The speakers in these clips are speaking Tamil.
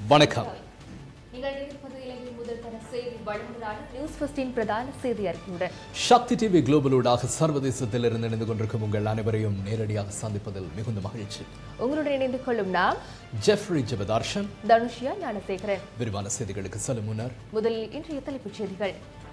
வணக்கம் நீங்கள் இருப்பது இலங்கை முதல் தர செய்தி வழங்குகிறார் நியூஸ் ஃபர்ஸ்டின் பிரதான செய்தி அறிக்கையுடன் சக்தி டிவி குளோபலூடாக சர்வதேசத்தில் இருந்து இணைந்து கொண்டிருக்கும் உங்கள் அனைவரையும் நேரடியாக சந்திப்பதில் மிகுந்த மகிழ்ச்சி உங்களுடன் இணைந்து கொள்ளும் நாம் ஜெஃப்ரி ஜெபதார்ஷன் தனுஷியா ஞானசேகரன் விரிவான செய்திகளுக்கு செல்லும் முன்னர் முதலில் இன்றைய தலைப்புச் செய்திகள்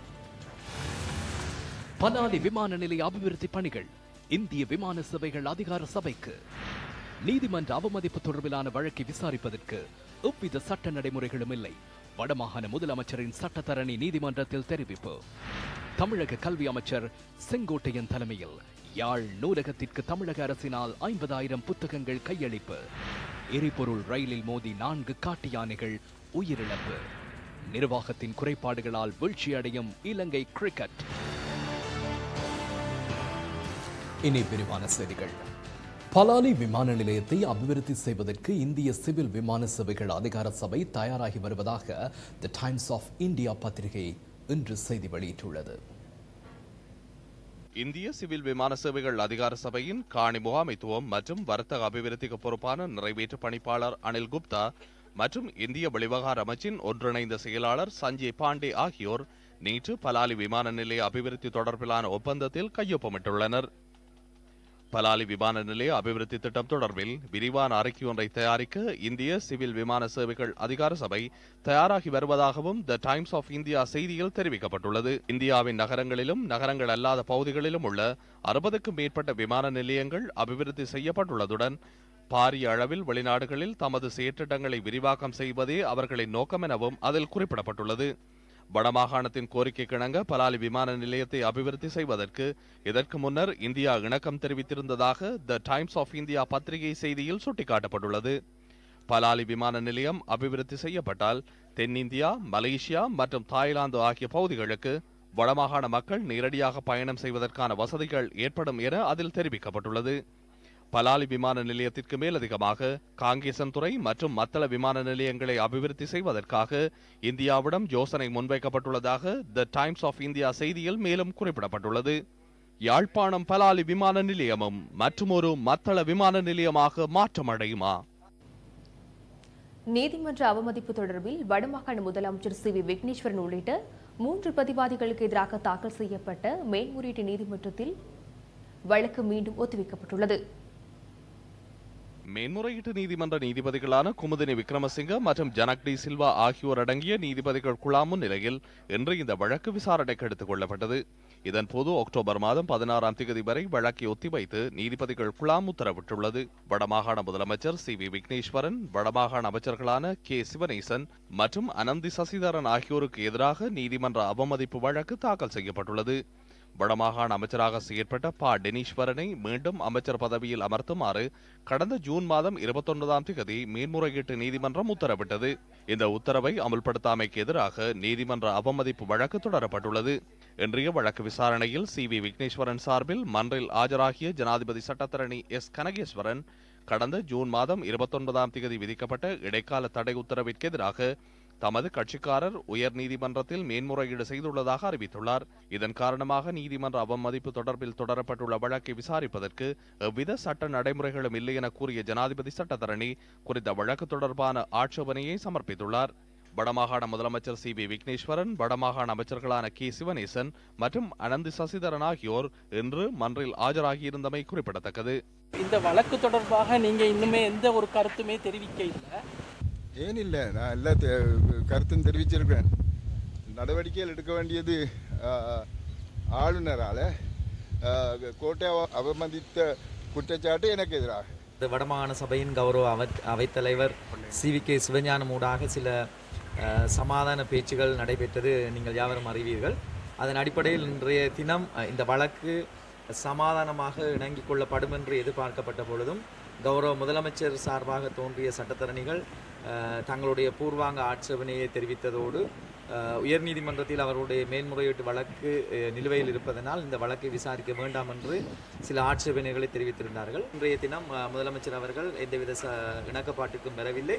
பனாலி விமான நிலைய அபிவிருத்தி பணிகள் இந்திய விமான சேவைகள் அதிகார சபைக்கு நீதிமன்ற அவமதிப்பு தொடர்பிலான வழக்கை விசாரிப்பதற்கு எவ்வித சட்ட நடைமுறைகளும் இல்லை வடமாகாண முதலமைச்சரின் சட்டத்தரணி நீதிமன்றத்தில் தெரிவிப்பு தமிழக கல்வி அமைச்சர் செங்கோட்டையன் தலைமையில் யாழ் நூலகத்திற்கு தமிழக அரசினால் ஐம்பதாயிரம் புத்தகங்கள் கையளிப்பு எரிபொருள் ரயிலில் மோதி நான்கு காட்டு யானைகள் உயிரிழப்பு நிர்வாகத்தின் குறைபாடுகளால் வீழ்ச்சியடையும் இலங்கை கிரிக்கெட் இனி விரிவான செய்திகள் பலாலி விமான நிலையத்தை அபிவிருத்தி செய்வதற்கு இந்திய சிவில் விமான சேவைகள் அதிகார சபை தயாராகி வருவதாக தி டைம்ஸ் ஆஃப் இந்தியா பத்திரிகை இன்று செய்தி வெளியிட்டுள்ளது இந்திய சிவில் விமான சேவைகள் அதிகார சபையின் காணி முகாமைத்துவம் மற்றும் வர்த்தக அபிவிருத்திக்கு பொறுப்பான நிறைவேற்று பணிப்பாளர் அனில் குப்தா மற்றும் இந்திய வெளிவகார அமைச்சின் ஒன்றிணைந்த செயலாளர் சஞ்சய் பாண்டே ஆகியோர் நேற்று பலாலி விமான நிலைய அபிவிருத்தி தொடர்பிலான ஒப்பந்தத்தில் கையொப்பமிட்டுள்ளனர் பலாலி விமான நிலைய அபிவிருத்தி திட்டம் தொடர்பில் விரிவான அறிக்கை ஒன்றை தயாரிக்க இந்திய சிவில் விமான சேவைகள் அதிகார சபை தயாராகி வருவதாகவும் த டைம்ஸ் ஆஃப் இந்தியா செய்தியில் தெரிவிக்கப்பட்டுள்ளது இந்தியாவின் நகரங்களிலும் நகரங்கள் அல்லாத பகுதிகளிலும் உள்ள அறுபதுக்கும் மேற்பட்ட விமான நிலையங்கள் அபிவிருத்தி செய்யப்பட்டுள்ளதுடன் பாரிய அளவில் வெளிநாடுகளில் தமது செயற்றிட்டங்களை விரிவாக்கம் செய்வதே அவர்களின் நோக்கம் எனவும் அதில் குறிப்பிடப்பட்டுள்ளது வடமாகாணத்தின் கோரிக்கை கிணங்க பலாலி விமான நிலையத்தை அபிவிருத்தி செய்வதற்கு இதற்கு முன்னர் இந்தியா இணக்கம் தெரிவித்திருந்ததாக த டைம்ஸ் ஆஃப் இந்தியா பத்திரிகை செய்தியில் சுட்டிக்காட்டப்பட்டுள்ளது பலாலி விமான நிலையம் அபிவிருத்தி செய்யப்பட்டால் தென்னிந்தியா மலேசியா மற்றும் தாய்லாந்து ஆகிய பகுதிகளுக்கு வடமாகாண மக்கள் நேரடியாக பயணம் செய்வதற்கான வசதிகள் ஏற்படும் என அதில் தெரிவிக்கப்பட்டுள்ளது பலாலி விமான நிலையத்திற்கு மேலதிகமாக காங்கேசன்துறை மற்றும் மத்தள விமான நிலையங்களை அபிவிருத்தி செய்வதற்காக இந்தியாவிடம் யோசனை முன்வைக்கப்பட்டுள்ளதாக த டைம்ஸ் ஆஃப் இந்தியா செய்தியில் மேலும் குறிப்பிடப்பட்டுள்ளது யாழ்ப்பாணம் பலாலி விமான நிலையமும் மற்றுமொரு மத்தள விமான நிலையமாக மாற்றமடையுமா நீதிமன்ற அவமதிப்பு தொடர்பில் வடமாகாண முதலமைச்சர் சி வி விக்னேஸ்வரன் உள்ளிட்ட மூன்று பிரதிவாதிகளுக்கு எதிராக தாக்கல் செய்யப்பட்ட மேல்முறையீட்டு நீதிமன்றத்தில் வழக்கு மீண்டும் ஒத்திவைக்கப்பட்டுள்ளது மேன்முறையீட்டு நீதிமன்ற நீதிபதிகளான குமுதினி விக்ரமசிங்க மற்றும் ஜனக் டி சில்வா ஆகியோர் அடங்கிய நீதிபதிகள் குழாம் முன்னிலையில் இன்று இந்த வழக்கு விசாரணைக்கு எடுத்துக் கொள்ளப்பட்டது இதன்போது அக்டோபர் மாதம் பதினாறாம் தேதி வரை வழக்கை ஒத்திவைத்து நீதிபதிகள் குழாம் உத்தரவிட்டுள்ளது வடமாகாண முதலமைச்சர் சி வி விக்னேஸ்வரன் வடமாகாண அமைச்சர்களான கே சிவனேசன் மற்றும் அனந்தி சசிதரன் ஆகியோருக்கு எதிராக நீதிமன்ற அவமதிப்பு வழக்கு தாக்கல் செய்யப்பட்டுள்ளது வடமாகாண அமைச்சராக செயற்பட்ட ப டெனீஸ்வரனை மீண்டும் அமைச்சர் பதவியில் அமர்த்துமாறு கடந்த ஜூன் மாதம் இருபத்தொன்பதாம் தேதி மேன்முறையீட்டு நீதிமன்றம் உத்தரவிட்டது இந்த உத்தரவை அமல்படுத்தாமைக்கு எதிராக நீதிமன்ற அவமதிப்பு வழக்கு தொடரப்பட்டுள்ளது இன்றைய வழக்கு விசாரணையில் சி வி விக்னேஸ்வரன் சார்பில் மன்றில் ஆஜராகிய ஜனாதிபதி சட்டத்தரணி எஸ் கனகேஸ்வரன் கடந்த ஜூன் மாதம் இருபத்தொன்பதாம் தேதி விதிக்கப்பட்ட இடைக்கால தடை உத்தரவிற்கு எதிராக தமது கட்சிக்காரர் உயர் நீதிமன்றத்தில் மேன்முறையீடு செய்துள்ளதாக அறிவித்துள்ளார் இதன் காரணமாக நீதிமன்ற அவமதிப்பு தொடர்பில் தொடரப்பட்டுள்ள வழக்கை விசாரிப்பதற்கு எவ்வித சட்ட நடைமுறைகளும் இல்லை என கூறிய ஜனாதிபதி சட்டத்தரணி குறித்த வழக்கு தொடர்பான ஆட்சேபனையை சமர்ப்பித்துள்ளார் வடமாகாண முதலமைச்சர் சி வி விக்னேஸ்வரன் வடமாகாண அமைச்சர்களான கே சிவனேசன் மற்றும் அனந்தி சசிதரன் ஆகியோர் இன்று மன்றில் ஆஜராகியிருந்தமை குறிப்பிடத்தக்கது இந்த வழக்கு தொடர்பாக நீங்க இன்னுமே எந்த ஒரு கருத்துமே தெரிவிக்க இல்லை ஏன் இல்லை நான் எல்லா தெ- கருத்தும் தெரிவிச்சிருக்கிறேன் நடவடிக்கைகள் எடுக்க வேண்டியது ஆஹ், ஆளுநரால் கோட்டை அவ- அவமதித்த குற்றச்சாட்டு எனக்கு எதிராக இந்த வடமாகாண சபையின் கௌரவ அவை அவைத்தலைவர் சி வி கே சிவஞானம் ஊடாக சில அஹ், சமாதான பேச்சுகள் நடைபெற்றது நீங்கள் யாவரும் அறிவீர்கள் அதன் அடிப்படையில் இன்றைய தினம் அஹ், இந்த வழக்கு சமாதானமாக இணங்கிக் கொள்ளப்படும் என்று எதிர்பார்க்கப்பட்ட பொழுதும் கௌரவ முதலமைச்சர் சார்பாக தோன்றிய சட்டத்தரணிகள் அஹ், தங்களுடைய பூர்வாங்க ஆட்சேபனையை தெரிவித்ததோடு அஹ், உயர்நீதிமன்றத்தில் அவருடைய மேல்முறையீட்டு வழக்கு அஹ், நிலுவையில் இருப்பதனால் இந்த வழக்கை விசாரிக்க வேண்டாம் என்று சில ஆட்சேபனைகளை தெரிவித்திருந்தார்கள் இன்றைய தினம் அஹ், முதலமைச்சர் அவர்கள் எந்தவித ச இணக்கப்பாட்டுக்கும் வரவில்லை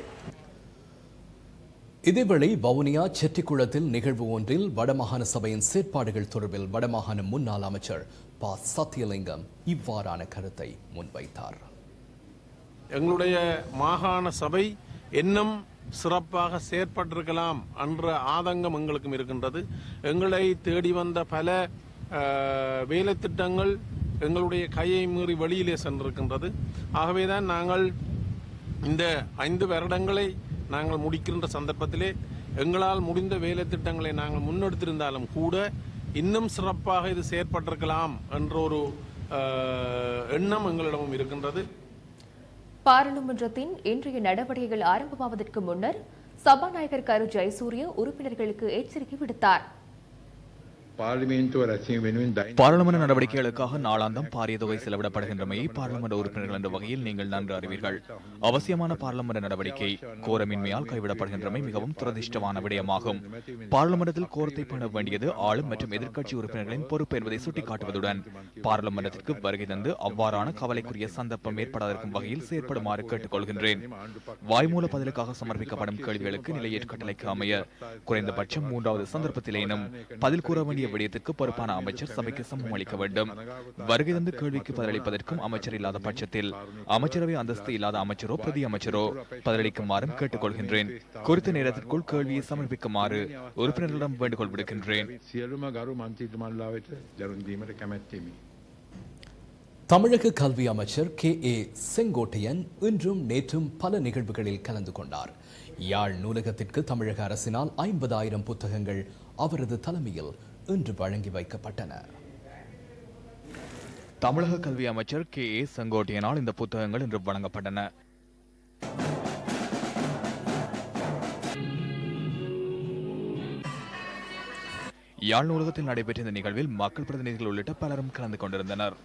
இதேவேளை வவுனியா செட்டிக்குளத்தில் நிகழ்வு ஒன்றில் வடமாகாண சபையின் செயற்பாடுகள் தொடர்பில் வடமாகாண முன்னாள் அமைச்சர் ப சத்தியலிங்கம் இவ்வாறான கருத்தை முன்வைத்தார் எங்களுடைய மாகாண சபை இன்னும் சிறப்பாக செயற்பட்டிருக்கலாம் என்ற ஆதங்கம் எங்களுக்கும் இருக்கின்றது எங்களை தேடி வந்த பல அஹ், வேலை திட்டங்கள் எங்களுடைய கையை மீறி வெளியிலே சென்றிருக்கின்றது ஆகவேதான் நாங்கள் இந்த ஐந்து வருடங்களை நாங்கள் முடிக்கின்ற சந்தர்ப்பத்திலே எங்களால் முடிந்த வேலை திட்டங்களை நாங்கள் முன்னெடுத்திருந்தாலும் கூட இன்னும் சிறப்பாக இது செயற்பட்டிருக்கலாம் என்ற ஒரு அஹ், எண்ணம் எங்களிடமும் இருக்கின்றது பாராளுமன்றத்தின் இன்றைய நடவடிக்கைகள் ஆரம்பமாவதற்கு முன்னர் சபாநாயகர் கரு ஜெயசூரிய உறுப்பினர்களுக்கு எச்சரிக்கை விடுத்தார் පාර්ලිමේන්තුව රැසීම වෙනුවෙන් දෛන பாராளுமன்ற நடவடிக்கைகளுக்காக நாளாந்தம் பாரிய தொகை செலவிடப்படுகின்றமையை பாராளுமன்ற உறுப்பினர்கள் என்ற வகையில் நீங்கள் நன்கு அறிவீர்கள் அவசியமான பாராளுமன்ற நடவடிக்கை கோரமின்மையால் கைவிடப்படுகின்றமை மிகவும் துரதிர்ஷ்டமான விடயமாகும் பாராளுமன்றத்தில் கோரத்தை பண்ண வேண்டியது ஆளும் மற்றும் எதிர்க்கட்சி உறுப்பினர்களின் பொறுப்பு என்பதை சுட்டிக்காட்டுவதுடன் பாராளுமன்றத்திற்கு வருகை தந்து அவ்வாறான கவலைக்குரிய சந்தர்ப்பம் ஏற்படாதிருக்கும் வகையில் செயற்படுமாறு கேட்டுக்கொள்கின்றேன் வாய்மூல பதிலுக்காக சமர்ப்பிக்கப்படும் கேள்விகளுக்கு நிலையேற்ற கட்டளைக்கு அமைய குறைந்தபட்சம் மூன்றாவது சந்தர்ப்பத்திலேனும் பதில் கூற வேண்டிய விடயத்துக்கு பொறுப்பான அமைச்சர் சபைக்கு சமம் அளிக்க வேண்டும் வருகை தந்து கேள்விக்கு பதிலளிப்பதற்கும் அமைச்சர் இல்லாத பட்சத்தில் அமைச்சரவை அந்தஸ்து இல்லாத அமைச்சரோ பிரதி அமைச்சரோ பதிலளிக்குமாறும் கேட்டுக்கொள்கின்றேன் குறித்த நேரத்திற்குள் கேள்வியை சமர்ப்பிக்குமாறு உறுப்பினர்களிடம் வேண்டுகோள் விடுக்கின்றேன் සියලුම ගරු මන්ත්‍රීතුමන්ලා වෙත දැනුම් දීමට කැමැත්තෙමි. தமிழக கல்வி அமைச்சர் கே ஏ செங்கோட்டையன் இன்றும் நேற்றும் பல நிகழ்வுகளில் கலந்து கொண்டார் யாழ் நூலகத்திற்கு தமிழக அரசினால் ஐம்பதாயிரம் புத்தகங்கள் அவரது தலைமையில் இன்று வழங்கி வைக்கப்பட்டன தமிழக கல்வி அமைச்சர் கே ஏ செங்கோட்டையனால் இந்த புத்தகங்கள் இன்று வழங்கப்பட்டன யாழ் நூலகத்தில் நடைபெற்ற இந்த நிகழ்வில் மக்கள் பிரதிநிதிகள் உள்ளிட்ட பலரும் கலந்து கொண்டிருந்தனர்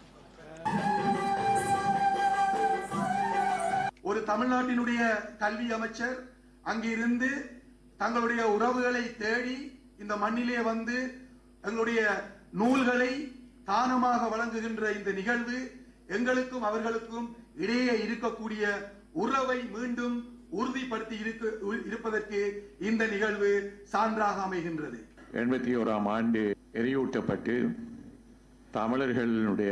ஒரு தமிழ்நாட்டினுடைய கல்வி அமைச்சர் அங்கிருந்து தங்களுடைய உறவுகளை தேடி இந்த மண்ணிலே வந்து எங்களுடைய நூல்களை தானமாக வழங்குகின்ற இந்த நிகழ்வு எங்களுக்கும் அவர்களுக்கும் இடையே இருக்கக்கூடிய உறவை மீண்டும் உறுதிப்படுத்தி இருக்க இருப்பதற்கு இந்த நிகழ்வு சான்றாக அமைகின்றது எண்பத்தி ஓராம் ஆண்டு எரியூட்டப்பட்டு தமிழர்களுடைய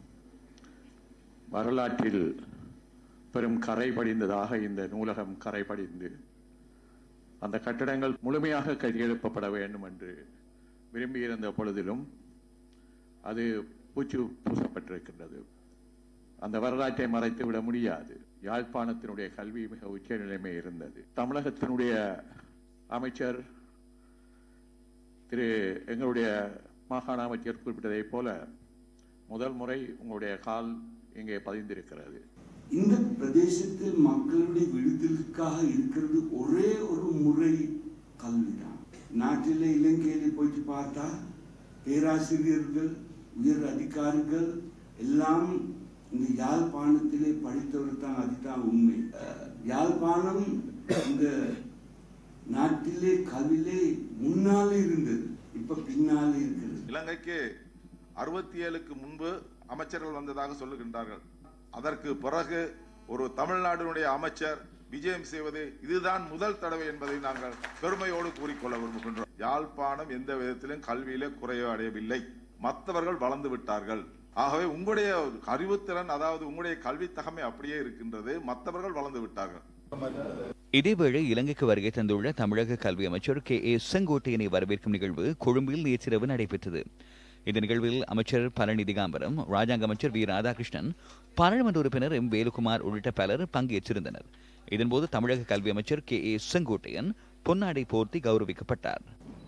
வரலாற்றில் பெரும் கரை படிந்ததாக இந்த நூலகம் கரை படிந்து அந்த கட்டடங்கள் முழுமையாக கையெழுப்பப்பட வேண்டும் என்று விரும்பியிருந்த பொழுதிலும் அது பூச்சு பூசப்பட்டிருக்கின்றது அந்த வரலாற்றை மறைத்து விட முடியாது யாழ்ப்பாணத்தினுடைய கல்வி மிக உச்ச நிலைமை இருந்தது தமிழகத்தினுடைய அமைச்சர் திரு எங்களுடைய மாகாண அமைச்சர் குறிப்பிட்டதைப் போல முதல் முறை உங்களுடைய கால் இங்கே பதிந்திருக்கிறது இந்த பிரதேசத்தில் மக்களுடைய விடுதலுக்காக இருக்கிறது ஒரே ஒரு முறை கல்விதான் நாட்டில் இலங்கையில போயிட்டு பார்த்தா பேராசிரியர்கள் உயர் அதிகாரிகள் எல்லாம் இந்த யாழ்ப்பாணத்திலே படித்தவர் தான் அதுதான் உண்மை அஹ், யாழ்ப்பாணம் இந்த நாட்டிலே கல்வியிலே முன்னாலே இருந்தது இப்ப பின்னாலே இருக்கிறது இலங்கைக்கு அறுபத்தி ஏழுக்கு முன்பு அமைச்சர்கள் வந்ததாக சொல்லுகின்றார்கள் அதற்கு பிறகு ஒரு தமிழ்நாட்டினுடைய அமைச்சர் விஜயம் செய்வது இதுதான் முதல் தடவை என்பதை நாங்கள் பெருமையோடு கூறிக்கொள்ள விரும்புகின்றோம் யாழ்ப்பாணம் எந்த விதத்திலும் கல்வியிலே குறைய அடையவில்லை மற்றவர்கள் வளர்ந்து விட்டார்கள் ஆகவே உங்களுடைய அறிவுத்திறன் அதாவது உங்களுடைய கல்வி தகமை அப்படியே இருக்கின்றது மற்றவர்கள் வளர்ந்து விட்டார்கள் இதேவேளை இலங்கைக்கு வருகை தந்துள்ள தமிழக கல்வி அமைச்சர் கே ஏ செங்கோட்டையனை வரவேற்கும் நிகழ்வு கொழும்பில் நேற்றிரவு நடைபெற்றது இந்த நிகழ்வில் அமைச்சர் பழனி திகாம்பரம் ராஜாங்க அமைச்சர் வி ராதாகிருஷ்ணன் பாராளுமன்ற உறுப்பினர் எம் வேலுகுமார் உள்ளிட்ட பலர் பங்கேற்றிருந்தனர் இதன்போது தமிழக கல்வி அமைச்சர் கே ஏ செங்கோட்டையன் பொன்னாடை போர்த்தி கௌரவிக்கப்பட்டார்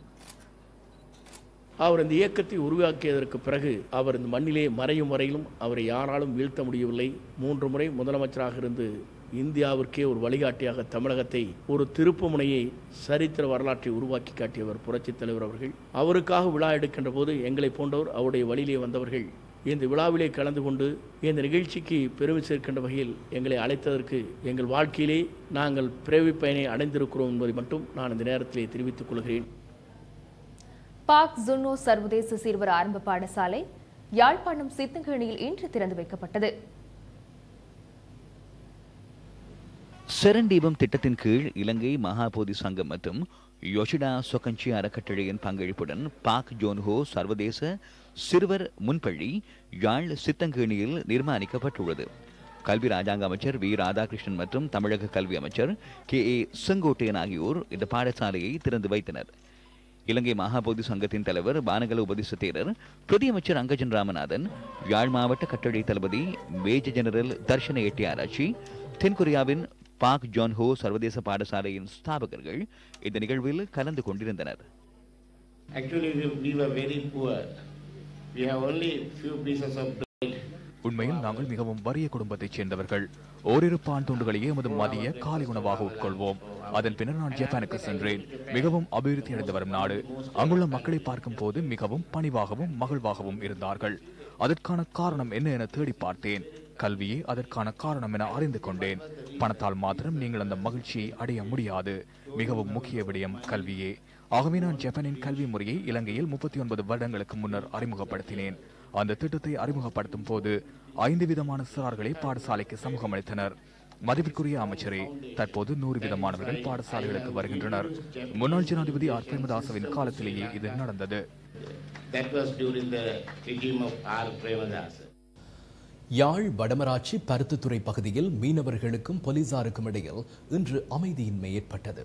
அவர் இந்த இயக்கத்தை உருவாக்கியதற்கு பிறகு அவர் இந்த மண்ணிலே மறையும் வரையிலும் அவரை யாராலும் வீழ்த்த முடியவில்லை மூன்று முறை முதலமைச்சராக இருந்து இந்தியாவிற்கே ஒரு வழிகாட்டியாக தமிழகத்தை ஒரு திருப்பு முனையை சரித்திர வரலாற்றை உருவாக்கி காட்டியவர் புரட்சித் தலைவர் அவர்கள் அவருக்காக விழா எடுக்கின்ற போது எங்களை போன்றவர் அவருடைய வழியிலே வந்தவர்கள் இந்த விழாவிலே கலந்து கொண்டு இந்த நிகழ்ச்சிக்கு பெருமை சேர்க்கின்ற வகையில் எங்களை அழைத்ததற்கு எங்கள் வாழ்க்கையிலே நாங்கள் பிறவி பயனை அடைந்திருக்கிறோம் என்பதை மட்டும் நான் இந்த நேரத்திலே தெரிவித்துக் கொள்கிறேன் பாக் ஜுன்னோ சர்வதேச சிறுவர் ஆரம்ப பாடசாலை யாழ்ப்பாணம் சித்தங்கேணியில் இன்று திறந்து வைக்கப்பட்டது செரண்டீபம் திட்டத்தின் கீழ் இலங்கை மகாபோதி சங்கம் மற்றும் யோஷிடா சொகஞ்சி அறக்கட்டளையின் பங்களிப்புடன் பாக் ஜோன்ஹோ சர்வதேச சிறுவர் முன்பள்ளி யாழ் சித்தங்கேணியில் நிர்மாணிக்கப்பட்டுள்ளது கல்வி ராஜாங்க அமைச்சர் வி ராதாகிருஷ்ணன் மற்றும் தமிழக கல்வி அமைச்சர் கே ஏ செங்கோட்டையன் ஆகியோர் இந்த பாடசாலையை திறந்து வைத்தனர் இலங்கை மகாபோதி சங்கத்தின் தலைவர் பானகல உபதேச தேரர் பிரதி அமைச்சர் அங்கஜன் ராமநாதன் யாழ் மாவட்ட கட்டளை தளபதி மேஜர் ஜெனரல் தர்ஷன எட்டியாராச்சி தென்கொரியாவின் பாக் ஜான் ஹோ சர்வதேச பாடசாலையின் ஸ்தாபகர்கள் இந்த நிகழ்வில் கலந்து கொண்டிருந்தனர் Actually, we, we were very poor. We have only few pieces of bread. உண்மையில் நாங்கள் மிகவும் வறிய குடும்பத்தைச் சேர்ந்தவர்கள் ஓரிரு பான் துண்டுகளையே எமது மதிய காலை உணவாக உட்கொள்வோம் அதன் பின்னர் நான் ஜப்பானுக்கு சென்றேன் மிகவும் அபிவிருத்தி அடைந்து வரும் நாடு அங்குள்ள மக்களை பார்க்கும் போது மிகவும் பணிவாகவும் மகிழ்வாகவும் இருந்தார்கள் அதற்கான காரணம் என்ன என தேடி பார்த்தேன் கல்வியே அதற்கான காரணம் என அறிந்து கொண்டேன் பணத்தால் மாத்திரம் நீங்கள் அந்த மகிழ்ச்சியை அடைய முடியாது மிகவும் முக்கிய விடயம் கல்வியே ஆகவே நான் ஜப்பானின் கல்வி முறையை இலங்கையில் முப்பத்தி ஒன்பது வருடங்களுக்கு முன்னர் அறிமுகப்படுத்தினேன் அந்த திட்டத்தை அறிமுகப்படுத்தும் போது ஐந்து விதமான சிறார்களை பாடசாலைக்கு சமூகம் அளித்தனர் மதிப்பிற்குரிய அமைச்சரே தற்போது நூறு விதமானவர்கள் பாடசாலைகளுக்கு வருகின்றனர் முன்னாள் ஜனாதிபதி ஆர் பிரேமதாசவின் காலத்திலேயே இது நடந்தது That was during the regime of R. Premadasa. யாழ் வடமராட்சி பருத்தித்துறை பகுதியில் மீனவர்களுக்கும் போலீசாருக்கும் இடையில் இன்று அமைதியின்மை ஏற்பட்டது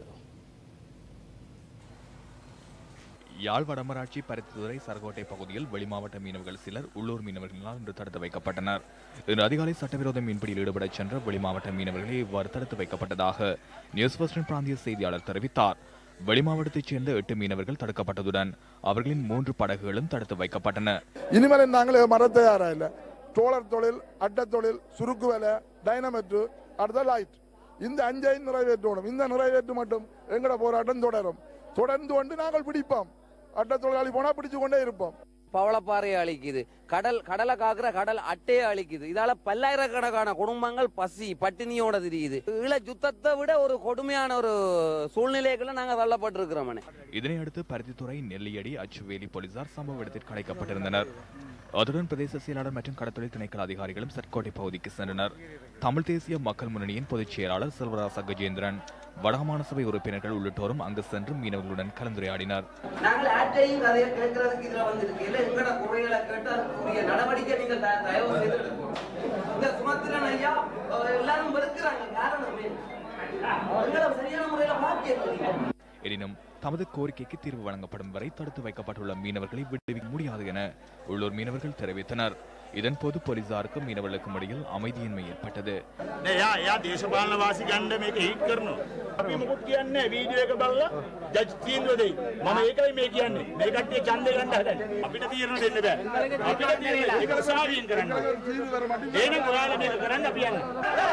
யாழ் வடமராட்சி பருத்தித்துறை சரகோட்டை பகுதியில் வெளிமாவட்ட மீனவர்கள் சிலர் உள்ளூர் மீனவர்களால் இன்று தடுத்து வைக்கப்பட்டனர் இன்று அதிகாலை சட்டவிரோத மீன்பிடியில் ஈடுபடச் சென்ற வெளிமாவட்ட மீனவர்களே இவ்வாறு தடுத்து வைக்கப்பட்டதாக நியூஸ் பஸ்டன் பிராந்திய செய்தியாளர் தெரிவித்தார் வெளிமாவட்டத்தைச் சேர்ந்த எட்டு மீனவர்கள் தடுக்கப்பட்டதுடன் அவர்களின் மூன்று படகுகளும் தடுத்து வைக்கப்பட்டன இனிமேல் நாங்கள் மர தயாரா இல்ல தோழர் தொழில் அட்டை தொழில் சுருக்கு வேலை டைனமெட்டு அடுத்த லைட் இந்த அஞ்சையும் நிறைவேற்றணும் இந்த நிறைவேற்று மட்டும் எங்கட போராட்டம் தொடரும் தொடர்ந்து கொண்டு நாங்கள் பிடிப்போம் அட்டை தொழிலாளி போனா பிடிச்சு கொண்டே இருப்போம் பவளப்பாறையை அழிக்குது கடல் கடலை காக்குற கடல் அட்டையை அழிக்குது இதால பல்லாயிரக்கணக்கான குடும்பங்கள் பசி பட்டினியோட தெரியுது ஈழ யுத்தத்தை விட ஒரு கொடுமையான ஒரு சூழ்நிலைக்குள்ள நாங்க தள்ளப்பட்டிருக்கிறோம் இதனை அடுத்து பருத்தித்துறை நெல்லியடி அச்சுவேலி போலீசார் சம்பவ இடத்திற்கு அழைக்கப்பட்டிருந்தனர் அதுடன் பிரதேச செயலாளர் மற்றும் கடற்தொழில் திணைக்கள அதிகாரிகளும் சட்கோட்டை பகுதிக்கு சென்றனர் தமிழ் தேசிய மக்கள் முன்னணியின் பொதுச் செயலாளர் செல்வராச கஜேந்திரன் வடமாகாண சபை உறுப்பினர்கள் உள்ளிட்டோரும் அங்கு சென்று மீனவர்களுடன் கலந்துரையாடினர் நாங்கள் ஆட்டையும் கதையை கேட்கறதுக்கு இதுல வந்திருக்கு இல்ல எங்கட குறைகளை கேட்டு அதுக்குரிய நடவடிக்கை நீங்கள் த- தயவு செய்து எடுக்கணும். இந்த சுமத்திரன் ஐயா அஹ், எல்லாரும் வெறுக்கிறாங்க காரணம் என்ன? எங்களை சரியான முறையில மாற்றி எனினும் தமது கோரிக்கைக்கு தீர்வு வழங்கப்படும் வரை தடுத்து வைக்கப்பட்டுள்ள மீனவர்களை விடுவிக்க முடியாது என உள்ளூர் மீனவர்கள் தெரிவித்தனர் இதன்போது போலீசாருக்கும் மீனவர்களுக்கும் இடையில் அமைதியின்மை ஏற்பட்டது නෑ යා එයා දේශපාලන වාසි ගණ්ඩ මේක හිත් කරනවා. අපි මොකුත් කියන්නේ වීඩියෝ එක බලලා ජජ් තීන්දුව දෙයි. මම ඒකයි මේ කියන්නේ. මේ කට්ටිය ඡන්දය ගන්න හදන්නේ. අපිට තීරණ දෙන්න බෑ. අපිට තීරණ ඒක උසාවියෙන් කරන්න. එහෙනම් ඔයාලා මේක කරන්න අපි යන්නේ.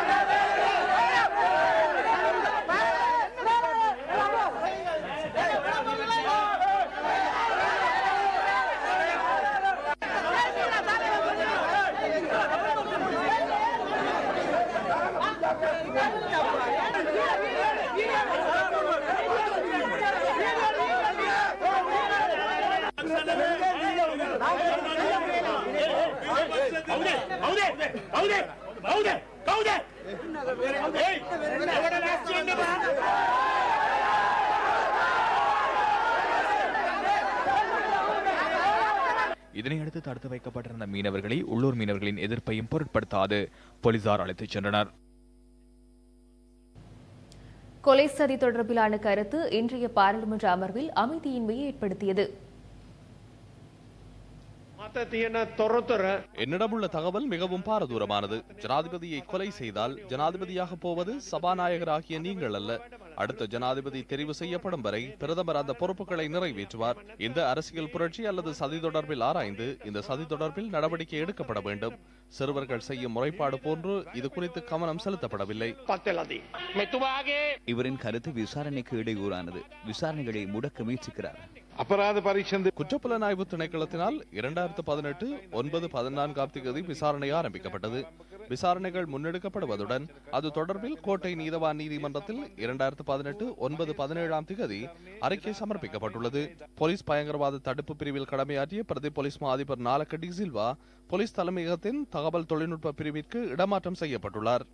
කවුද? කවුද? කවුද? කවුද? කවුද? ඒයි! එවට ලෑස්ති වෙන්න බෑ. இதனையடுத்து தடுத்து வைக்கப்பட்டிருந்த மீனவர்களை உள்ளூர் மீனவர்களின் எதிர்ப்பையும் பொருட்படுத்தாது போலீசார் அழைத்துச் சென்றனர் கொலை சதி தொடர்பிலான கருத்து இன்றைய பாராளுமன்ற அமர்வில் அமைதியின்மையை ஏற்படுத்தியது என்னிடமுள்ள தகவல் மிகவும் பாரதூரமானது ஜனாதிபதியை கொலை செய்தால் ஜனாதிபதியாக போவது சபாநாயகராகிய நீங்கள் அல்ல அடுத்த ஜனாதிபதி தெரிவு செய்யப்படும் வரை பிரதமர் அந்த பொறுப்புகளை நிறைவேற்றுவார் இந்த அரசியல் புரட்சி அல்லது சதி தொடர்பில் ஆராய்ந்து இந்த சதி தொடர்பில் நடவடிக்கை எடுக்கப்பட வேண்டும் சிறுவர்கள் செய்யும் முறைப்பாடு போன்று இது குறித்து கவனம் செலுத்தப்படவில்லை இவரின் கருத்து விசாரணைக்கு இடையூறானது விசாரணைகளை முடக்க முயற்சிக்கிறார் அபராத பரீட்சை குற்றப்புலனாய்வு திணைக்களத்தினால் இரண்டாயிரத்து பதினெட்டு ஒன்பது பதினான்காம் தேதி விசாரணை ஆரம்பிக்கப்பட்டது விசாரணைகள் முன்னெடுக்கப்படுவதுடன் அது தொடர்பில் கோட்டை நீதவான் நீதிமன்றத்தில் இரண்டாயிரத்து பதினெட்டு ஒன்பது பதினேழாம் தேதி அறிக்கை சமர்ப்பிக்கப்பட்டுள்ளது போலீஸ் பயங்கரவாத தடுப்பு பிரிவில் கடமையாற்றிய பிரதி போலீஸ் மா அதிபர் நாலக்க டி சில்வா போலீஸ் தலைமையகத்தின் தகவல் தொழில்நுட்ப பிரிவிற்கு இடமாற்றம் செய்யப்பட்டுள்ளார்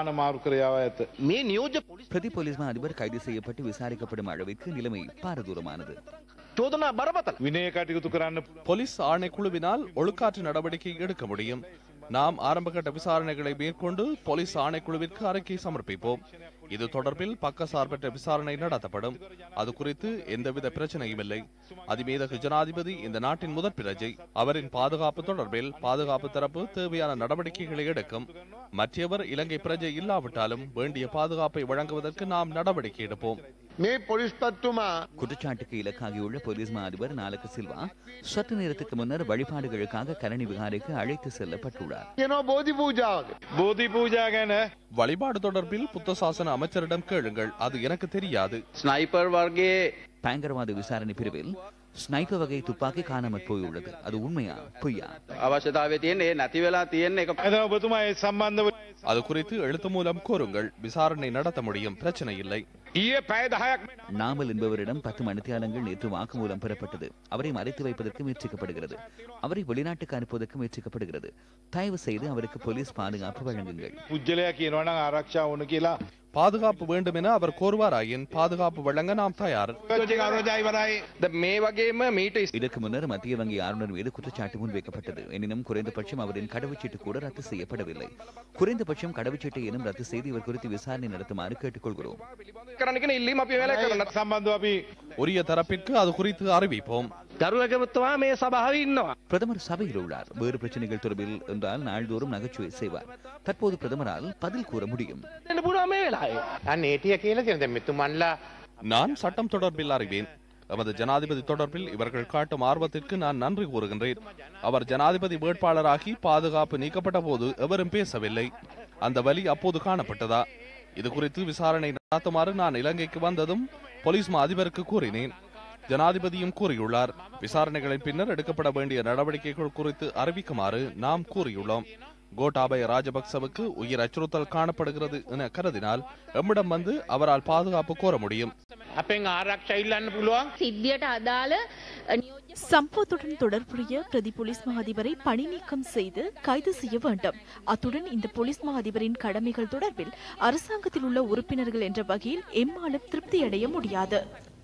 பிரதி போலீஸ் மா அதிபர் கைது செய்யப்பட்டு விசாரிக்கப்படும் அளவிற்கு நிலைமை பாரதூரமானது போலீஸ் ஆணைக்குழுவினால் ஒழுக்காற்று நடவடிக்கை எடுக்க முடியும் நாம் ஆரம்பகட்ட விசாரணைகளை மேற்கொண்டு போலீஸ் ஆணைக்குழுவிற்கு அறிக்கை சமர்ப்பிப்போம் இது தொடர்பில் பக்கசார்பற்ற விசாரணை நடத்தப்படும் அது குறித்து எந்தவித பிரச்சனையும் இல்லை அதிமீதகு ஜனாதிபதி இந்த நாட்டின் முதற் பிரஜை அவரின் பாதுகாப்பு தொடர்பில் பாதுகாப்பு தரப்பு தேவையான நடவடிக்கைகளை எடுக்கும் மற்றவர் இலங்கை பிரஜை இல்லாவிட்டாலும் வேண்டிய பாதுகாப்பை வழங்குவதற்கு நாம் நடவடிக்கை எடுப்போம் මේ පොලිස් පත්තුමා குற்றச்சாட்டுக்கு இலக்காகியுள்ள போலீஸ் மா அதிபர் நாலக்கு சில்வா சற்று நேரத்துக்கு முன்னர் வழிபாடுகளுக்காக கரணி விகாரைக்கு அழைத்து செல்லப்பட்டுள்ளார் කියනවා බෝධි පූජාවක. බෝධි පූජා ගැන வழிபாடு தொடர்பில் புத்த சாசன அமைச்சரிடம் கேளுங்கள் அது எனக்கு தெரியாது ஸ்னைப்பர் வர்க்கே பயங்கரவாத விசாரணை பிரிவில் ஸ்னைப்பர் வகை துப்பாக்கி காணாமற் போயுள்ளது அது உண்மையா பொய்யா අවශ්‍යතාවය තියෙන්නේ ඒ නැති වෙලා තියෙන එක එතන ඔබතුමා ඒ සම්බන්ධව அது குறித்து எழுத்து மூலம் கோருங்கள் விசாரணை நடத்த முடியும் பிரச்சனை இல்லை ඊයේ පැය 10ක් நாமல் என்பவரிடம் பத்து மணித்தியாலங்கள் நேற்று வாக்குமூலம் பெறப்பட்டது அவரை மறைத்து வைப்பதற்கு முயற்சிக்கப்படுகிறது அவரை வெளிநாட்டுக்கு அனுப்புவதற்கு முயற்சிக்கப்படுகிறது தயவு செய்து அவருக்கு போலீஸ் பாதுகாப்பு வழங்குங்கள் පුද්ගලයා කියනවා නම් ආරක්ෂා ඕන කියලා. பாதுகாப்பு வேண்டும் என அவர் கோருவாராயின் பாதுகாப்பு வழங்க நாம் தயார் මේ වගේම මීට இதற்கு முன்னர் மத்திய வங்கி ஆளுநர் மீது குற்றச்சாட்டு முன்வைக்கப்பட்டது எனினும் குறைந்தபட்சம் அவரின் கடவுச்சீட்டு கூட ரத்து செய்யப்படவில்லை குறைந்தபட்சம் கடவுச்சீட்டை எனும் ரத்து செய்து இவர் குறித்து விசாரணை நடத்துமாறு கேட்டுக்கொள்கிறோம் කරන්න කියන ඉල්ලීම අපි වෙලා කරන්න සම්බන්ධව අපි உரிய தரப்பிற்கு அது குறித்து அறிவிப்போம் දරුවගමතුමා මේ සභාව ඉන්නවා பிரதமர் சபையில் உள்ளார் வேறு பிரச்சனைகள் தொடர்பில் என்றால் நாள்தோறும் நகைச்சுவை செய்வார் தற்போது பிரதமரால் பதில் கூற முடியும் එන්න පුළුවන් මේ වෙලාවේ අන්න ඒටිය කියලා තියෙන දැන් මෙතුමන්ලා நான் சட்டம் தொடர்பில் அறிவேன் எமது ஜனாதிபதி தொடர்பில் இவர்கள் காட்டும் ஆர்வத்திற்கு நான் நன்றி கூறுகின்றேன் அவர் ஜனாதிபதி வேட்பாளராகி பாதுகாப்பு நீக்கப்பட்ட போது எவரும் பேசவில்லை அந்த வலி அப்போது காணப்பட்டதா இது குறித்து விசாரணை நடத்துமாறு நான் இலங்கைக்கு வந்ததும் போலீஸ் மா அதிபருக்கு கூறினேன் ஜனாதிபதியும் கூறியுள்ளார் விசாரணைகளின் பின்னர் எடுக்கப்பட வேண்டிய நடவடிக்கைகள் குறித்து அறிவிக்குமாறு நாம் கூறியுள்ளோம் கோட்டாபய ராஜபக்சவுக்கு உயிர் அச்சுறுத்தல் காணப்படுகிறது என கருதினால் எம்மிடம் வந்து அவரால் பாதுகாப்பு கோர முடியும் අපෙන් ආරක්ෂා ඉල්ලන්න පුළුවන්. සිද්ධියට අදාළ சம்பவத்துடன் தொடர்புடைய பிரதி போலீஸ் மா அதிபரை பணி நீக்கம் செய்து கைது செய்ய வேண்டும் அத்துடன் இந்த போலீஸ் மா அதிபரின் கடமைகள் தொடர்பில் அரசாங்கத்தில் உள்ள உறுப்பினர்கள் என்ற வகையில் எம்மாலும் திருப்தியடைய முடியாது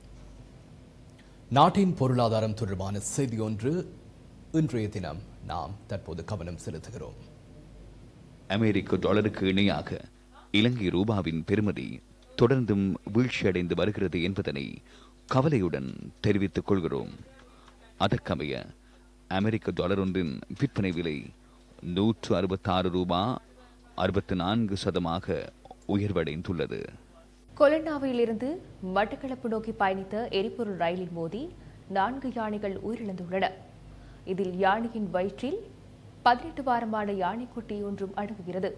நாட்டின் பொருளாதாரம் தொடர்பான செய்தி ஒன்று இன்றைய தினம் நாம் தற்போது கவனம் செலுத்துகிறோம் அமெரிக்க டாலருக்கு இணையாக இலங்கை ரூபாவின் பெறுமதி தொடர்ந்தும் வீழ்ச்சியடைந்து வருகிறது என்பதனை கவலையுடன் தெரிவித்துக் கொள்கிறோம் அதற்கமைய அமெரிக்க டாலர் ஒன்றின் விற்பனை விலை நூற்று அறுபத்தாறு ரூபா அறுபத்து நான்கு சதமாக உயர்வடைந்துள்ளது கொலண்டாவிலிருந்து மட்டக்களப்பு நோக்கி பயணித்த எரிபொருள் ரயிலில் மோதி நான்கு யானைகள் உயிரிழந்துள்ளன இதில் யானையின் வயிற்றில் பதினெட்டு வாரமான யானைக்குட்டி ஒன்றும் அடங்குகிறது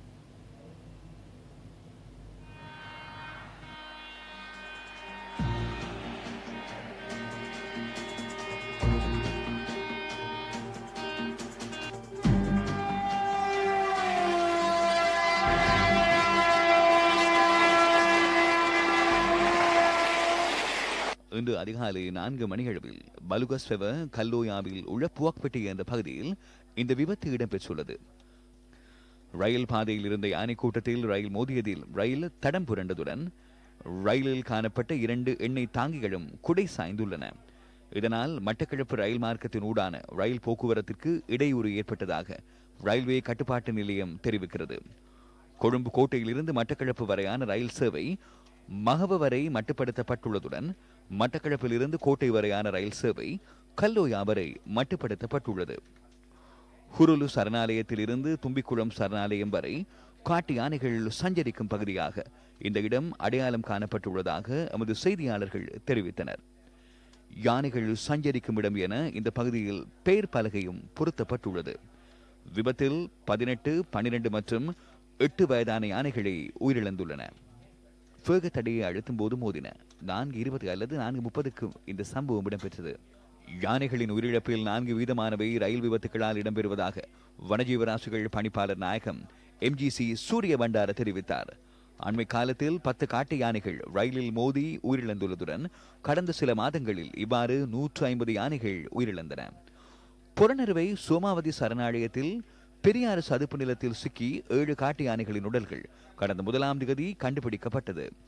இன்று அதிகாலை நான்கு மணியளவில் பலுகஸ்வெவ கல்லோயாவில் உள்ள புவக்பெட்டி என்ற பகுதியில் இந்த விபத்து இடம்பெற்றுள்ளது ரயில் பாதையில் இருந்த யானை கூட்டத்தில் ரயில் மோதியதில் ரயில் தடம் புரண்டதுடன் ரயிலில் காணப்பட்ட இரண்டு எண்ணெய் தாங்கிகளும் குடை சாய்ந்துள்ளன இதனால் மட்டக்களப்பு ரயில் மார்க்கத்தின் ஊடான ரயில் போக்குவரத்திற்கு இடையூறு ஏற்பட்டதாக ரயில்வே கட்டுப்பாட்டு நிலையம் தெரிவிக்கிறது கொழும்பு கோட்டையிலிருந்து மட்டக்களப்பு வரையான ரயில் சேவை மகவ வரை மட்டுப்படுத்தப்பட்டுள்ளதுடன் மட்டக்களப்பிலிருந்து கோட்டை வரையான ரயில் சேவை கல்லோயா வரை மட்டுப்படுத்தப்பட்டுள்ளது ஹுருலு சரணாலயத்தில் இருந்து தும்பிக்குளம் சரணாலயம் வரை காட்டு யானைகள் சஞ்சரிக்கும் பகுதியாக இந்த இடம் அடையாளம் காணப்பட்டுள்ளதாக எமது செய்தியாளர்கள் தெரிவித்தனர் யானைகள் சஞ்சரிக்கும் இடம் என இந்த பகுதியில் பெயர் பலகையும் பொருத்தப்பட்டுள்ளது விபத்தில் பதினெட்டு பன்னிரண்டு மற்றும் எட்டு வயதான யானைகளை உயிரிழந்துள்ளன வேக தடையை அழுத்தும் போது மோதின நான்கு இருபது அல்லது நான்கு முப்பதுக்கு இந்த சம்பவம் இடம்பெற்றது யானைகளின் உயிரிழப்பில் நான்கு வீதமானவை ரயில் விபத்துகளால் இடம்பெறுவதாக வனஜீவராசிகள் பணிப்பாளர் நாயகம் எம்ஜிசி சூரிய பண்டார தெரிவித்தார் அண்மை காலத்தில் பத்து காட்டு யானைகள் ரயிலில் மோதி உயிரிழந்துள்ளதுடன் கடந்த சில மாதங்களில் இவ்வாறு நூற்று ஐம்பது யானைகள் உயிரிழந்தன புறநறுவை சோமாவதி சரணாலயத்தில் பெரியாறு சதுப்பு நிலத்தில் சிக்கி ஏழு காட்டு யானைகளின் உடல்கள் கடந்த முதலாம் திகதி கண்டுபிடிக்கப்பட்டது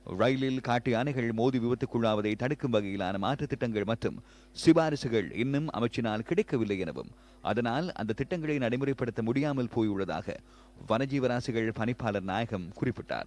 ரயிலில் காட்டு யானைகள் மோதி விபத்துக்குள்ளாவதை தடுக்கும் வகையிலான மாற்றுத் திட்டங்கள் மற்றும் சிபாரிசுகள் இன்னும் அமைச்சினால் கிடைக்கவில்லை எனவும் அதனால் அந்த திட்டங்களை நடைமுறைப்படுத்த முடியாமல் போயுள்ளதாக வனஜீவராசிகள் பணிப்பாளர் நாயகம் குறிப்பிட்டார்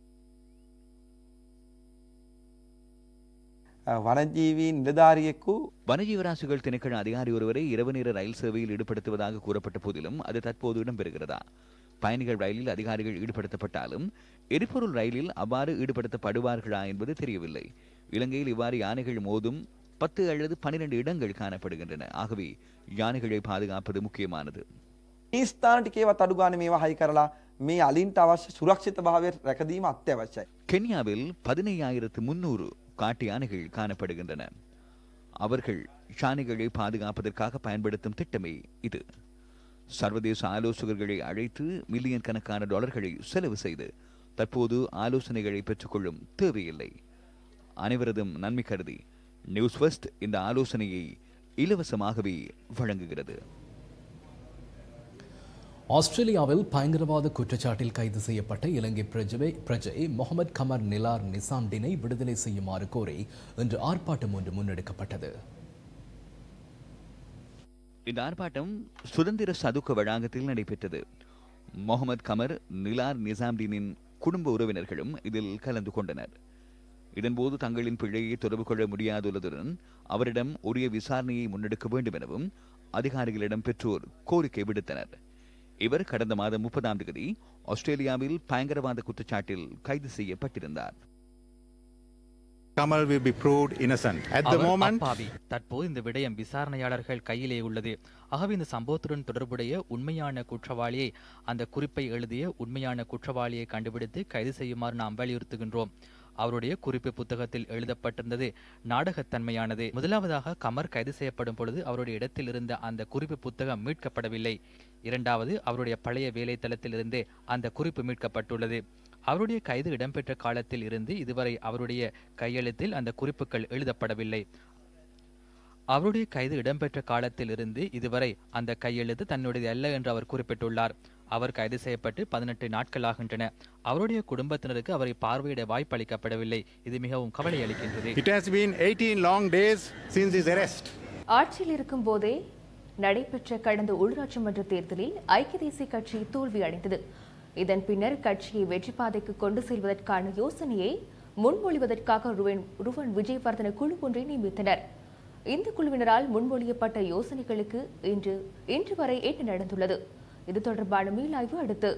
වනජීවී නිලධාරියෙකු வனஜீவராசிகள் திணைக்கள அதிகாரி ஒருவரை இரவு நேர ரயில் சேவையில் ஈடுபடுத்துவதாக கூறப்பட்ட போதிலும் அது தற்போது இடம்பெறுகிறதா பயணிகள் ரயிலில் அதிகாரிகள் ஈடுபடுத்தப்பட்டாலும் எரிபொருள் ரயிலில் அவ்வாறு ஈடுபடுத்தப்படுவார்களா என்பது தெரியவில்லை இலங்கையில் இவ்வாறு யானைகள் மோதும் பத்து அல்லது பனிரெண்டு இடங்கள் காணப்படுகின்றன ஆகவே யானைகளை பாதுகாப்பது முக்கியமானது මේ ස්ථාන ටිකේවත් අඩු ගානේ මේවා හයි කරලා මේ අලින්ට අවශ්‍ය සුරක්ෂිත භාවය රැකදීම අත්‍යවශ්‍යයි. கென்யாவில் பதினையாயிரத்து முன்னூறு காட்டு யானைகள் காணப்படுகின்றன அவர்கள் யானைகளை பாதுகாப்பதற்காக பயன்படுத்தும் திட்டமே இது சர்வதேச ஆலோசகர்களை அழைத்து மில்லியன் கணக்கான டாலர்களை செலவு செய்து தற்போது ஆலோசனைகளை பெற்றுக்கொள்ளும் தேவையில்லை அனைவரதும் நன்மை கருதி நியூஸ் ஃபர்ஸ்ட் இந்த ஆலோசனையை இலவசமாகவே வழங்குகிறது ஆஸ்திரேலியாவில் பயங்கரவாத குற்றச்சாட்டில் கைது செய்யப்பட்ட இலங்கை பிரஜை பிரஜை முகமது கமர் நிலார் நிசாம்டினை விடுதலை செய்யுமாறு கோரி இன்று ஆர்ப்பாட்டம் ஒன்று முன்னெடுக்கப்பட்டது இந்த ஆர்ப்பாட்டம் சுதந்திர சதுக்க வளாகத்தில் நடைபெற்றது முகமது கமர் நிலார் நிசாம்தீனின் குடும்ப உறவினர்களும் இதில் கலந்து கொண்டனர் இதன்போது தங்களின் பிழையை தொடர்பு கொள்ள முடியாதுள்ளதுடன் அவரிடம் உரிய விசாரணையை முன்னெடுக்க வேண்டும் எனவும் அதிகாரிகளிடம் பெற்றோர் கோரிக்கை விடுத்தனர் இவர் கடந்த மாதம் முப்பதாம் தேதி ஆஸ்திரேலியாவில் பயங்கரவாத குற்றச்சாட்டில் கைது செய்யப்பட்டிருந்தார் Kamal will be proved innocent. At the our moment, அப்பாவி தற்போது இந்த விடயம் விசாரணையாளர்கள் கையிலே உள்ளது ஆகவே இந்த சம்பவத்துடன் தொடர்புடைய உண்மையான குற்றவாளியை அந்த குறிப்பை எழுதிய உண்மையான குற்றவாளியை கண்டுபிடித்து கைது செய்யுமாறு நாம் வலியுறுத்துகின்றோம் அவருடைய குறிப்பு புத்தகத்தில் எழுதப்பட்டிருந்தது நாடகத்தன்மையானது முதலாவதாக கமர் கைது செய்யப்படும் பொழுது அவருடைய இடத்தில் இருந்த அந்த குறிப்பு புத்தகம் மீட்கப்படவில்லை இரண்டாவது அவருடைய பழைய வேலைத்தளத்தில் இருந்தே அந்த குறிப்பு மீட்கப்பட்டுள்ளது அவருடைய கைது இடம்பெற்ற காலத்தில் இருந்து இதுவரை அவருடைய கையெழுத்தில் அந்த குறிப்புகள் எழுதப்படவில்லை அவருடைய கைது இடம்பெற்ற காலத்தில் இருந்து இதுவரை அந்த கையெழுத்து தன்னுடையது அல்ல என்று அவர் குறிப்பிட்டுள்ளார் அவர் கைது செய்யப்பட்டு பதினெட்டு நாட்களாகின்றன அவருடைய குடும்பத்தினருக்கு அவரை பார்வையிட வாய்ப்பளிக்கப்படவில்லை இது மிகவும் கவலை அளிக்கின்றது it has been 18 long days since his arrest. ஆட்சியில் இருக்கும் போதே நடைபெற்ற கடந்த உள்ளாட்சி மன்ற தேர்தலில் ஐக்கிய தேசிய கட்சி தோல்வி அடைந்தது இதன் பின்னர் கட்சியை வெற்றி பாதைக்கு கொண்டு செல்வதற்கான யோசனையை முன்மொழிவதற்காக ருவன் ருவன் விஜயவர்தன குழு ஒன்றை நியமித்தனர் இந்த குழுவினரால் முன்மொழியப்பட்ட யோசனைகளுக்கு இன்று இன்று வரை என்ன நடந்துள்ளது இது தொடர்பான மீளாய்வு அடுத்து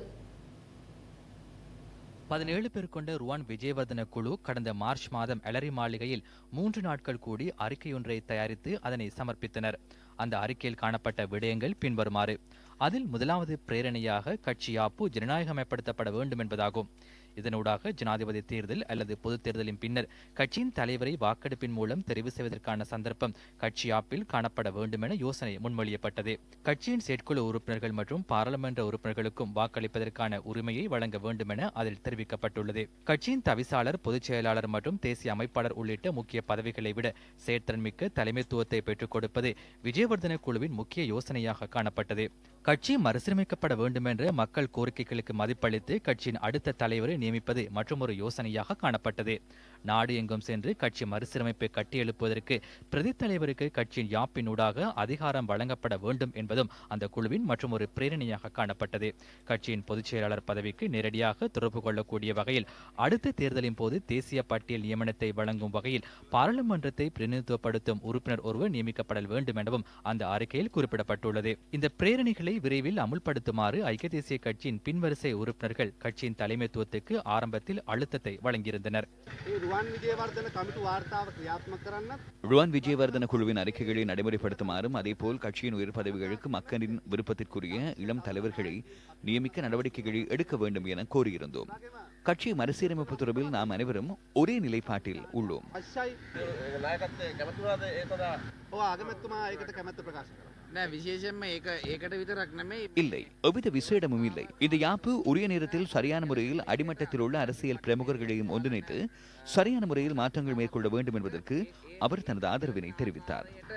பதினேழு பேர் கொண்ட ருவான் விஜயவர்தன குழு கடந்த மார்ச் மாதம் எலரி மாளிகையில் மூன்று நாட்கள் கூடி அறிக்கையொன்றை தயாரித்து அதனை சமர்ப்பித்தனர் அந்த அறிக்கையில் காணப்பட்ட விடயங்கள் பின்வருமாறு அதில் முதலாவது பிரேரணையாக கட்சி யாப்பு ஜனநாயகமயப்படுத்தப்பட வேண்டும் என்பதாகும் இதனூடாக ஜனாதிபதி தேர்தல் அல்லது பொதுத் தேர்தலின் பின்னர் கட்சியின் தலைவரை வாக்கெடுப்பின் மூலம் தெரிவு செய்வதற்கான சந்தர்ப்பம் கட்சி ஆப்பில் காணப்பட வேண்டும் என யோசனை முன்மொழியப்பட்டது கட்சியின் செயற்குழு உறுப்பினர்கள் மற்றும் பாராளுமன்ற உறுப்பினர்களுக்கும் வாக்களிப்பதற்கான உரிமையை வழங்க வேண்டும் என அதில் தெரிவிக்கப்பட்டுள்ளது கட்சியின் தவிசாளர் பொதுச் செயலாளர் மற்றும் தேசிய அமைப்பாளர் உள்ளிட்ட முக்கிய பதவிகளை விட செயற்திறன்மிக்க தலைமைத்துவத்தை பெற்றுக் கொடுப்பது விஜயவர்தன குழுவின் முக்கிய யோசனையாக காணப்பட்டது கட்சி மறுசீரமைக்கப்பட வேண்டும் என்ற மக்கள் கோரிக்கைகளுக்கு மதிப்பளித்து கட்சியின் அடுத்த தலைவரை நியமிப்பது மற்றொரு யோசனையாக காணப்பட்டது நாடு எங்கும் சென்று கட்சி மறுசீரமைப்பை கட்டியெழுப்புவதற்கு பிரதி தலைவருக்கு கட்சியின் யாப்பினூடாக அதிகாரம் வழங்கப்பட வேண்டும் என்பதும் அந்த குழுவின் மற்றொரு பிரேரணையாக காணப்பட்டது கட்சியின் பொதுச் செயலாளர் பதவிக்கு நேரடியாக தொடர்பு கொள்ளக்கூடிய வகையில் அடுத்த தேர்தலின் போது தேசிய பட்டியல் நியமனத்தை வழங்கும் வகையில் பாராளுமன்றத்தை பிரதிநிதித்துவப்படுத்தும் உறுப்பினர் ஒருவர் நியமிக்கப்பட வேண்டும் எனவும் அந்த அறிக்கையில் குறிப்பிடப்பட்டுள்ளது இந்த பிரேரணைகளை விரைவில் அமுல்படுத்துமாறு ஐக்கிய தேசிய கட்சியின் பின்வரிசை உறுப்பினர்கள் கட்சியின் தலைமைத்துவத்துக்கு ஆரம்பத்தில் அழுத்தத்தை வழங்கியிருந்தனர் රුවන් විජේවර්ධන කමිටු වාර්තාව ක්‍රියාත්මක කරන්නත් ருவான் விஜயவர்தன குழுவின் அறிக்கைகளை நடைமுறைப்படுத்துமாறும் அதேபோல் கட்சியின் உயர் பதவிகளுக்கு மக்களின் விருப்பத்திற்குரிய இளம் தலைவர்களை நியமிக்க நடவடிக்கைகளை எடுக்க வேண்டும் என கோரியிருந்தோம் கட்சி மறுசீரமைப்பு தொடர்பில் நாம் அனைவரும் ஒரே நிலைப்பாட்டில் உள்ளோம் අවශ්‍යයි නායකත්වය කැමතුනාද ඒ සඳහා ඔව් ආගමැතිතුමා ඒකට කැමැත්ත ප්‍රකාශ කරා නෑ විශේෂයෙන්ම ඒක ඒකට විතරක් නෙමෙයි இல்லை எவ்வித விசேடமும் இல்லை இந்த யாப்பு உரிய நேரத்தில் சரியான முறையில் அடிமட்டத்தில் உள்ள அரசியல் பிரமுகர்களையும் ஒன்றிணைத்து சரியான முறையில் மாற்றங்கள் மேற்கொள்ள வேண்டும் என்பதற்கு அவர் தனது ஆதரவினை தெரிவித்தார்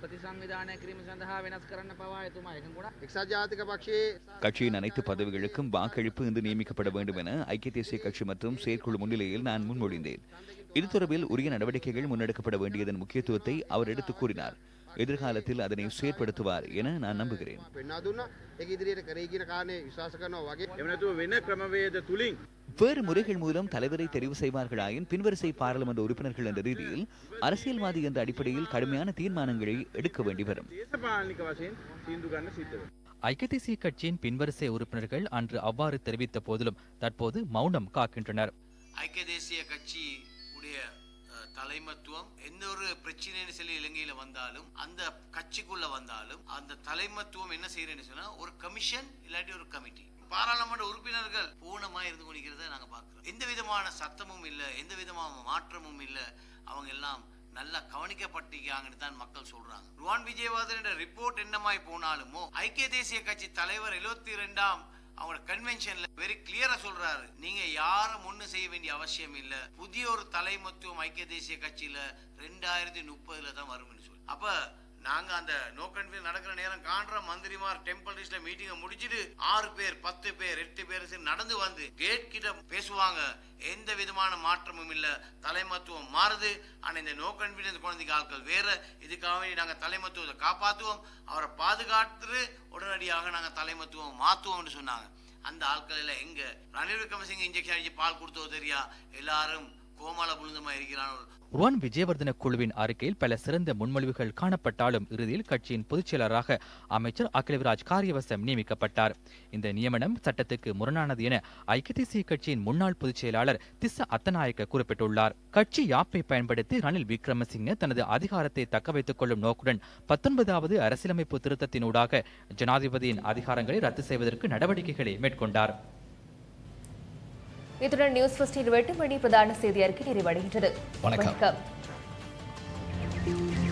ප්‍රතිසංවිධානය කිරීම සඳහා වෙනස් කරන්න පවා එතුමා එකඟුණා. එක්සත් ජාතික පක්ෂයේ கட்சியின் அனைத்து பதவிகளுக்கும் வாக்களிப்பு இன்று நியமிக்கப்பட வேண்டும் என ஐக்கிய தேசிய கட்சி மற்றும் செயற்குழு முன்னிலையில் நான் முன்மொழிந்தேன் இது தொடர்பில் உரிய நடவடிக்கைகள் முன்னெடுக்கப்பட வேண்டியதன் முக்கியத்துவத்தை அவர் எடுத்துக் கூறினார் எதிர்காலத்தில் அதனை செயற்படுத்துவார் என நான் நம்புகிறேன் පෙන්වා දුන්නා. ඒක ඉදිරියට කරේ කියන කාරණේ විශ්වාස කරනවා වගේ. එහෙම නැතුව වෙන ක්‍රමවේද තුලින් வேறு முறைகள் மூலம் தலைவரை தெரிவு செய்வார்களாயின் பின்வரிசை பாராளுமன்ற உறுப்பினர்கள் என்ற ரீதியில் அரசியல்வாதி என்ற அடிப்படையில் கடுமையான தீர்மானங்களை எடுக்க வேண்டி வரும் දේශපාලනික වශයෙන් තීන්දුව ගන්න සිද්ධ වෙනවා. ஐக்கிய தேசிய கட்சியின் பின்வரிசை உறுப்பினர்கள் அன்று அவ்வாறு தெரிவித்த போதிலும் தற்போது மௌனம் காக்கின்றனர் ஐக்கிய தேசிய கட்சி உடைய அஹ், தலைமத்துவம் எந்த ஒரு பிரச்சனைன்னு சொல்லி இலங்கையில வந்தாலும் அந்த கட்சிக்குள்ள வந்தாலும் அந்த தலைமத்துவம் என்ன செய்யறேன்னு சொன்னா ஒரு கமிஷன் இல்லாட்டி ஒரு கமிட்டி பாராளுமன்ற உறுப்பினர்கள் பூர்ணமா இருந்து கொண்டிருக்கிறத நாங்க பார்க்கிறோம் எந்த விதமான சத்தமும் இல்ல எந்த விதமான மாற்றமும் இல்ல அவங்க எல்லாம் நல்லா கவனிக்கப்பட்டிருக்காங்கன்னு தான் மக்கள் சொல்றாங்க ருவான் விஜயவர்தன ரிப்போர்ட் என்னமாய் போனாலுமோ ஐக்கிய தேசிய கட்சி தலைவர் எழுபத்தி ரெண்டாம் அவங்க கன்வென்ஷன்ல வெரி கிளியரா சொல்றாரு நீங்க யாரும் ஒண்ணு செய்ய வேண்டிய அவசியம் இல்ல புதிய ஒரு தலைமத்துவம் ஐக்கிய தேசிய கட்சியில ரெண்டாயிரத்தி முப்பதுல தான் வரும்னு சொல்லி அப்ப நாங்க அந்த நோ கன்வீன் நடக்கிற நேரம் காண்ற மந்திரிமார் டெம்பிள் ரிஸ்ல மீட்டிங்கை முடிச்சிட்டு ஆறு பேர் பத்து பேர் எட்டு பேர் சரி நடந்து வந்து கேட் கிட்ட பேசுவாங்க எந்த விதமான மாற்றமும் இல்ல தலைமத்துவம் மாறுது ஆனா இந்த நோ கன்ஃபிடன்ஸ் குழந்தைக்கு ஆட்கள் வேற இதுக்காக வேண்டி நாங்க தலைமத்துவத்தை காப்பாத்துவோம் அவரை பாதுகாத்து உடனடியாக நாங்க தலைமத்துவம் மாத்துவோம்னு சொன்னாங்க அந்த ஆட்கள் எல்லாம் எங்க ரணில் விக்ரமசிங்க இன்ஜெக்ஷன் அடிச்சு பால் கொடுத்தோ தெரியா எல்லாரும் கோமால புழுந்தமா இருக்கிறான் ருவான் விஜயவர்தன குழுவின் அறிக்கையில் பல சிறந்த முன்மொழிவுகள் காணப்பட்டாலும் இறுதியில் கட்சியின் பொதுச் செயலராக அமைச்சர் அகிலவிராஜ் காரியவசம் நியமிக்கப்பட்டார் இந்த நியமனம் சட்டத்துக்கு முரணானது என ஐக்கிய தேசிய கட்சியின் முன்னாள் பொதுச் செயலாளர் திஸ்ஸ அத்தநாயக்க குறிப்பிட்டுள்ளார் கட்சி யாப்பை பயன்படுத்தி ரணில் விக்ரமசிங்க தனது அதிகாரத்தை தக்க வைத்துக் கொள்ளும் நோக்குடன் பத்தொன்பதாவது அரசியலமைப்பு திருத்தத்தினூடாக ஜனாதிபதியின் அதிகாரங்களை ரத்து செய்வதற்கு நடவடிக்கைகளை மேற்கொண்டார் இத்துடன் நியூஸ் ஃபர்ஸ்டின் எட்டு மணி பிரதான செய்தி அறிக்கை நிறைவடைகின்றது வணக்கம். வணக்கம்